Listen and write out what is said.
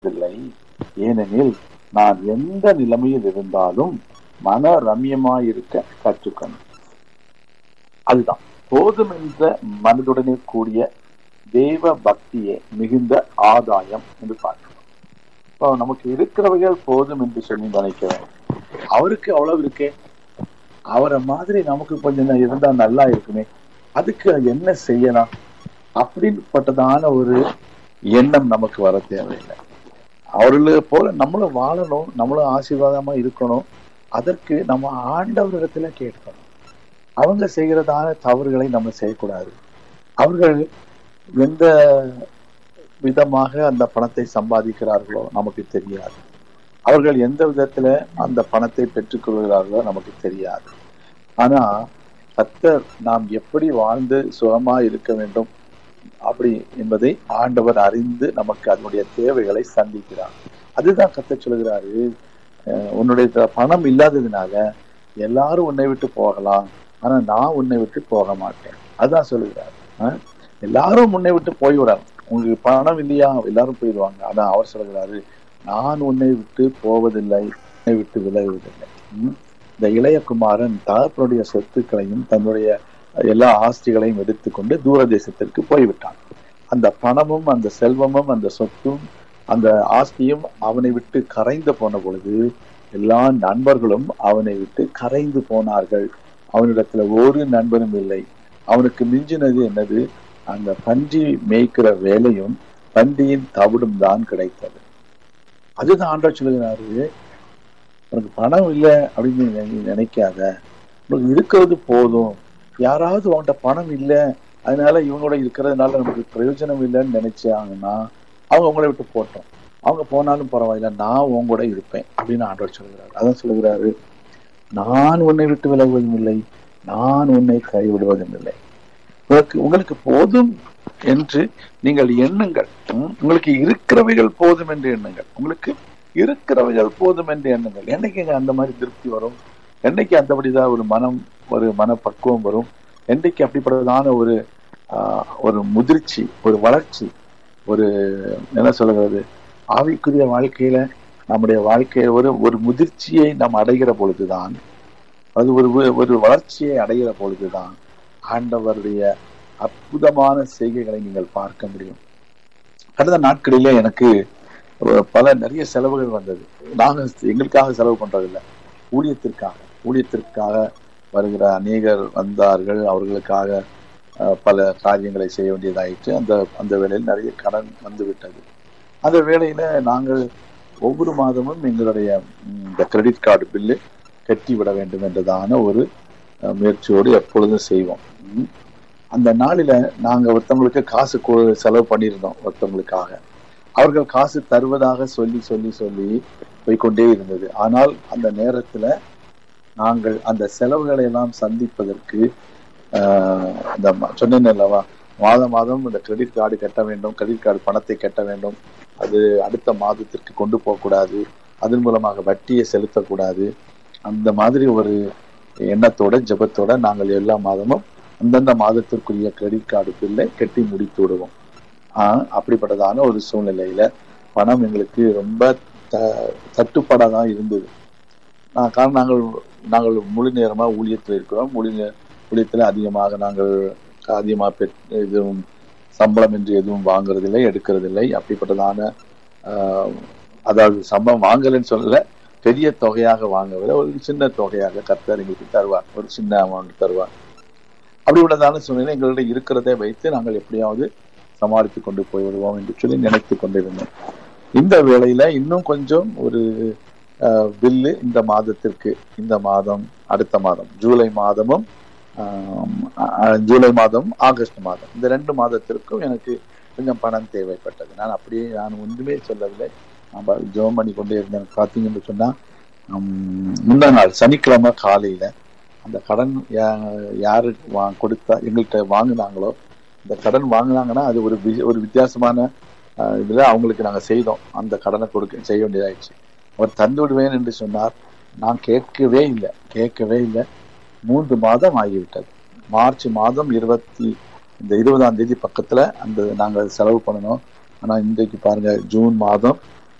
இல்லை ஏனெனில் நான் எந்த நிலைமையில் இருந்தாலும் மன ரம்யமாயிருக்க கற்றுக்கணும் அதுதான் போதும் என்ற மனதுடனே கூடிய தேவ பக்தியே மிகுந்த ஆதாயம் என்று பார்க்கிறோம் இப்போ நமக்கு இருக்கிறவைகள் போதும் என்று சொல்லி நினைக்கிறோம் அவருக்கு அவ்வளவு இருக்கே அவரை மாதிரி நமக்கு கொஞ்சம் இருந்தா நல்லா இருக்குமே அதுக்கு என்ன செய்யலாம் அப்படிப்பட்டதான ஒரு எண்ணம் நமக்கு வர தேவையில்லை அவர்களை போல நம்மளும் வாழணும் நம்மளும் ஆசீர்வாதமா இருக்கணும் அதற்கு நம்ம ஆண்டவரிடத்துல கேட்கணும் அவங்க செய்கிறதான தவறுகளை நம்ம செய்யக்கூடாது அவர்கள் எந்த விதமாக அந்த பணத்தை சம்பாதிக்கிறார்களோ நமக்கு தெரியாது அவர்கள் எந்த விதத்துல அந்த பணத்தை பெற்றுக்கொள்கிறார்களோ நமக்கு தெரியாது ஆனா கத்தர் நாம் எப்படி வாழ்ந்து சுகமா இருக்க வேண்டும் அப்படி என்பதை ஆண்டவர் அறிந்து நமக்கு அதனுடைய தேவைகளை சந்திக்கிறார் அதுதான் கத்த சொல்கிறாரு உன்னுடைய பணம் இல்லாததுனால எல்லாரும் உன்னை விட்டு போகலாம் ஆனா நான் உன்னை விட்டு போக மாட்டேன் அதுதான் சொல்லுகிறார் எல்லாரும் உன்னை விட்டு போய்விடலாம் உங்களுக்கு பணம் இல்லையா எல்லாரும் போயிடுவாங்க ஆனா அவர் சொல்கிறாரு நான் உன்னை விட்டு போவதில்லை உன்னை விட்டு விலகுவதில்லை இந்த இளையகுமாரன் தகப்பனுடைய சொத்துக்களையும் தன்னுடைய எல்லா ஆஸ்திகளையும் எடுத்துக்கொண்டு தூர தேசத்திற்கு போய்விட்டான் அந்த பணமும் அந்த செல்வமும் அந்த சொத்தும் அந்த ஆஸ்தியும் அவனை விட்டு கரைந்து போன பொழுது எல்லா நண்பர்களும் அவனை விட்டு கரைந்து போனார்கள் அவனிடத்துல ஒரு நண்பனும் இல்லை அவனுக்கு மிஞ்சினது என்னது அந்த பன்றி மேய்க்கிற வேலையும் பன்றியின் தவிடும் தான் கிடைத்தது அதுதான் ஆண்டா சொல்லுகிறாரு உனக்கு பணம் இல்லை அப்படின்னு நினைக்காத உனக்கு இருக்கிறது போதும் யாராவது அவன்கிட்ட பணம் இல்லை அதனால இவங்களோட இருக்கிறதுனால நமக்கு பிரயோஜனம் இல்லைன்னு நினைச்சாங்கன்னா அவங்க உங்களை விட்டு போட்டோம் அவங்க போனாலும் பரவாயில்ல நான் உங்க கூட இருப்பேன் அப்படின்னு ஆண்டவர் சொல்கிறாரு அதான் சொல்லுகிறாரு நான் உன்னை விட்டு விலகுவதும் இல்லை நான் உன்னை கைவிடுவதும் இல்லை உங்களுக்கு உங்களுக்கு போதும் என்று நீங்கள் எண்ணுங்கள் உங்களுக்கு இருக்கிறவைகள் போதும் என்று எண்ணுங்கள் உங்களுக்கு இருக்கிறவைகள் போதும் என்று எண்ணுங்கள் என்னைக்கு அந்த மாதிரி திருப்தி வரும் என்னைக்கு அந்தபடிதான் ஒரு மனம் ஒரு மனப்பக்குவம் வரும் என்றைக்கு அப்படிப்பட்டதான ஒரு ஒரு முதிர்ச்சி ஒரு வளர்ச்சி ஒரு என்ன சொல்லுகிறது ஆவிக்குரிய வாழ்க்கையில நம்முடைய வாழ்க்கையை ஒரு ஒரு முதிர்ச்சியை நாம் அடைகிற பொழுதுதான் அது ஒரு ஒரு வளர்ச்சியை அடைகிற பொழுதுதான் ஆண்டவருடைய அற்புதமான செய்கைகளை நீங்கள் பார்க்க முடியும் கடந்த நாட்களிலே எனக்கு பல நிறைய செலவுகள் வந்தது நாங்கள் எங்களுக்காக செலவு பண்றதில்லை ஊழியத்திற்காக ஊழியத்திற்காக வருகிற அநேகர் வந்தார்கள் அவர்களுக்காக பல காரியங்களை செய்ய வேண்டியதாயிற்று அந்த அந்த வேளையில் நிறைய கடன் வந்து விட்டது அந்த வேளையில நாங்கள் ஒவ்வொரு மாதமும் எங்களுடைய இந்த கிரெடிட் கார்டு பில்லு கட்டி விட வேண்டும் என்றதான ஒரு முயற்சியோடு எப்பொழுதும் செய்வோம் அந்த நாளில நாங்க ஒருத்தவங்களுக்கு காசு செலவு பண்ணியிருந்தோம் ஒருத்தவங்களுக்காக அவர்கள் காசு தருவதாக சொல்லி சொல்லி சொல்லி போய்கொண்டே இருந்தது ஆனால் அந்த நேரத்துல நாங்கள் அந்த செலவுகளை எல்லாம் சந்திப்பதற்கு இந்த சொன்னேன் அல்லவா மாதம் மாதம் இந்த கிரெடிட் கார்டு கட்ட வேண்டும் கிரெடிட் கார்டு பணத்தை கட்ட வேண்டும் அது அடுத்த மாதத்திற்கு கொண்டு போகக்கூடாது அதன் மூலமாக வட்டியை செலுத்தக்கூடாது அந்த மாதிரி ஒரு எண்ணத்தோட ஜபத்தோட நாங்கள் எல்லா மாதமும் அந்தந்த மாதத்திற்குரிய கிரெடிட் கார்டு பில்லை கட்டி முடித்து விடுவோம் ஆஹ் அப்படிப்பட்டதான ஒரு சூழ்நிலையில பணம் எங்களுக்கு ரொம்ப த தட்டுப்பாடாக இருந்தது நான் காரணம் நாங்கள் நாங்கள் முழு நேரமா ஊழியத்தில் இருக்கிறோம் முழு ஊழியத்தில் அதிகமாக நாங்கள் அதிகமாக பெற் எதுவும் சம்பளம் என்று எதுவும் வாங்குறதில்லை எடுக்கிறதில்லை அப்படிப்பட்டதான அதாவது சம்பளம் வாங்கலைன்னு சொல்லல பெரிய தொகையாக வாங்கவில்லை ஒரு சின்ன தொகையாக கர்த்தர் எங்களுக்கு தருவார் ஒரு சின்ன அமௌண்ட் தருவார் அப்படி உள்ளதான சூழ்நிலை எங்களிடம் இருக்கிறதை வைத்து நாங்கள் எப்படியாவது சமாளித்து கொண்டு போய் விடுவோம் என்று சொல்லி நினைத்து கொண்டிருந்தேன் இந்த வேளையில இன்னும் கொஞ்சம் ஒரு பில்லு இந்த மாதத்திற்கு இந்த மாதம் அடுத்த மாதம் ஜூலை மாதமும் ஜூலை மாதம் ஆகஸ்ட் மாதம் இந்த ரெண்டு மாதத்திற்கும் எனக்கு கொஞ்சம் பணம் தேவைப்பட்டது நான் அப்படியே நான் ஒன்றுமே சொல்லவில்லை நம்ம ஜோம் பண்ணி கொண்டே இருந்தேன் பார்த்தீங்கன்னு சொன்னா முந்தா நாள் சனிக்கிழமை காலையில அந்த கடன் யாரு வா கொடுத்தா எங்கள்கிட்ட வாங்கினாங்களோ இந்த கடன் வாங்கினாங்கன்னா அது ஒரு ஒரு வித்தியாசமான இதுல அவங்களுக்கு நாங்க செய்தோம் அந்த கடனை கொடுக்க செய்ய வேண்டியதாயிடுச்சு அவர் தந்து விடுவேன் என்று சொன்னார் நான் கேட்கவே இல்லை கேட்கவே இல்லை மூன்று மாதம் ஆகிவிட்டது மார்ச் மாதம் இருபத்தி இந்த இருபதாம் தேதி பக்கத்துல அந்த நாங்கள் செலவு பண்ணணும் ஆனா இன்றைக்கு பாருங்க ஜூன் மாதம்